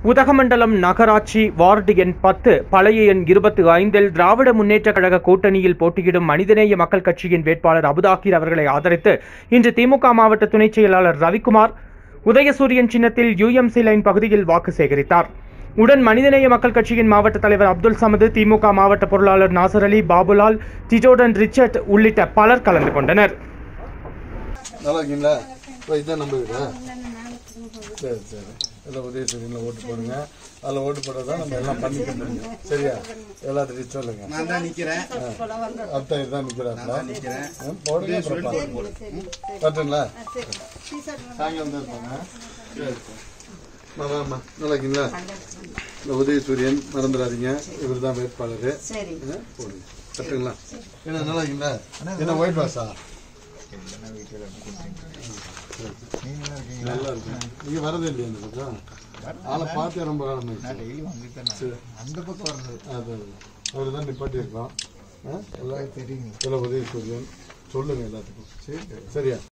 உதகமண்டலம் நகராட்சி வார்டு எண் பத்து பழைய எண் இருபத்தி ஐந்தில் திராவிட முன்னேற்றக் கழக கூட்டணியில் போட்டியிடும் மனிதநேய மக்கள் கட்சியின் வேட்பாளர் அபுதாகிர் அவர்களை ஆதரித்து இன்று திமுக மாவட்ட துணைச் செயலாளர் ரவிக்குமார் உதயசூரியன் சின்னத்தில் யுஎம்சி லைன் பகுதியில் வாக்கு சேகரித்தார் உடன் மனிதநேய மக்கள் கட்சியின் மாவட்ட தலைவர் அப்துல் சமது திமுக மாவட்ட பொருளாளர் நாசர் அலி பாபுலால் டிஜோடன் ரிச்சர்ட் உள்ளிட்ட பலர் கலந்து கொண்டனர் நல்லா இருக்கீங்களா இப்போ இதுதான் நம்ம வீடா சரி சரி எல்லாம் உதயசூரியனில் ஓட்டு போடுங்க அதில் ஓட்டு போட்டால் தான் நம்ம எல்லாம் பண்ணிக்க முடியும் சரியா எல்லாத்துட்டையும் சொல்லுங்க நான் தான் நிக்கிறேன் அத்தை இதுதான் நிற்கிறாங்களா நிக்கிறேன் போடுங்க அப்புறம் பார்க்கலாம். வரட்டுங்களா சாயங்காலம் தான் இருப்பாங்க சரி சரி அம்மா, வாம்மா நல்லா இருக்கீங்களா இந்த உதயசூரியன் மறந்துடாதீங்க இவர் தான் வேட்பாளர் சரி ஆ, போடுங்க கட்டுங்களா என்ன நல்லா இருக்கீங்களா என்ன ஒயிட் வாஷா நல்லா இருக்கு நீங்க வரது இல்லையா இந்த பக்கம் ஆளை பார்த்தே ரொம்ப காலம் ஆயிடுச்சு. சரி. அந்த பக்கம் வர்றது அது அவர் தான் நிப்பாட்டி இருக்கோம் எல்லாம் தெரியும் எல்லாம் உதவி சூரியன் சொல்லுங்க எல்லாத்துக்கும் சரியா